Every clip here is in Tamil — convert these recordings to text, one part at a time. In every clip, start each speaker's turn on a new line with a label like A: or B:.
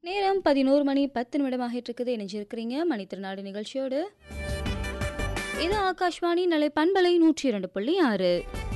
A: நேரம் பதினோரு மணி பத்து நிமிடமாகிட்டு இருக்குது இணைஞ்சிருக்கிறீங்க மணித்திருநாடு நிகழ்ச்சியோடு இது ஆகாஷ்வாணி நிலை பண்பலை நூற்றி இரண்டு புள்ளி ஆறு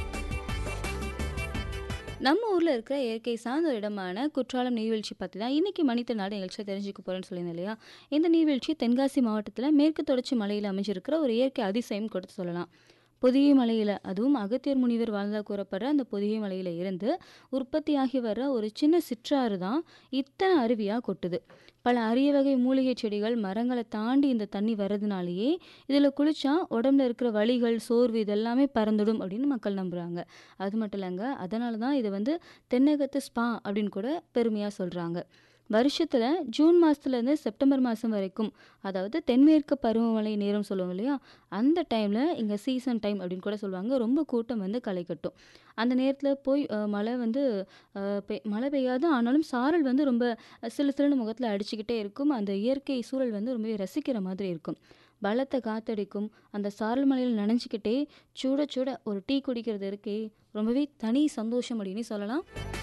A: நம்ம ஊரில் இருக்கிற இயற்கை சார்ந்த ஒரு இடமான குற்றாலம் நீர்வீழ்ச்சி பற்றி தான் இன்றைக்கி மணித்திருநாடு நிகழ்ச்சியில் தெரிஞ்சுக்க போகிறேன்னு சொல்லியிருந்தேன் இல்லையா இந்த நீர்வீழ்ச்சி தென்காசி மாவட்டத்தில் மேற்கு தொடர்ச்சி மலையில் அமைஞ்சிருக்கிற ஒரு இயற்கை அதிசயம் கொடுத்து சொல்லலாம் பொதிகை மலையில் அதுவும் அகத்தியர் முனிவர் வாழ்ந்தா கூறப்படுற அந்த பொதிகை மலையில் இருந்து உற்பத்தியாகி வர்ற ஒரு சின்ன சிற்றாறு தான் இத்தனை அருவியாக கொட்டுது பல அரிய வகை மூலிகை செடிகள் மரங்களை தாண்டி இந்த தண்ணி வர்றதுனாலேயே இதில் குளிச்சா உடம்புல இருக்கிற வலிகள் சோர்வு இதெல்லாமே பறந்துடும் அப்படின்னு மக்கள் நம்புகிறாங்க அது மட்டும் இல்லைங்க அதனால தான் இதை வந்து தென்னகத்து ஸ்பா அப்படின்னு கூட பெருமையாக சொல்கிறாங்க வருஷத்தில் ஜூன் மாதத்துலேருந்து செப்டம்பர் மாதம் வரைக்கும் அதாவது தென்மேற்கு பருவமழை நேரம் சொல்லுவோம் இல்லையா அந்த டைமில் இங்கே சீசன் டைம் அப்படின்னு கூட சொல்லுவாங்க ரொம்ப கூட்டம் வந்து களை கட்டும் அந்த நேரத்தில் போய் அஹ், மழை வந்து அஹ், பெய் மழை பெய்யாது ஆனாலும் சாரல் வந்து ரொம்ப சிலு சிலுன்னு முகத்தில் அடிச்சுக்கிட்டே இருக்கும் அந்த இயற்கை சூழல் வந்து ரொம்பவே ரசிக்கிற மாதிரி இருக்கும் பலத்தை காத்தடிக்கும் அந்த சாரல் மலையில் நனைஞ்சிக்கிட்டே சுட சுட ஒரு டீ குடிக்கிறது இருக்கே ரொம்பவே தனி சந்தோஷம் அப்படின்னு சொல்லலாம்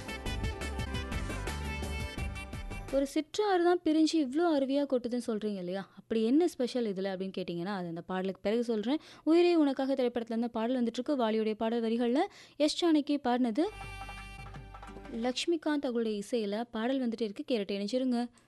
A: ஒரு சிற்றாறு தான் பிரிஞ்சு இவ்வளோ அருவியாக கொட்டுதுன்னு சொல்கிறீங்க இல்லையா அப்படி என்ன ஸ்பெஷல் இதில் அப்படின்னு கேட்டிங்கன்னா அது அந்த பாடலுக்கு பிறகு சொல்கிறேன் உயிரே உனக்காக திரைப்படத்தில் இருந்த பாடல் வந்துட்டுருக்கு வாலியுடைய பாடல் வரிகளில் எஸ் ஜானகி பாடினது லக்ஷ்மிகாந்த் அவங்களுடைய இசையில் பாடல் வந்துட்டு இருக்கு கேரட்டை இணைச்சிருங்க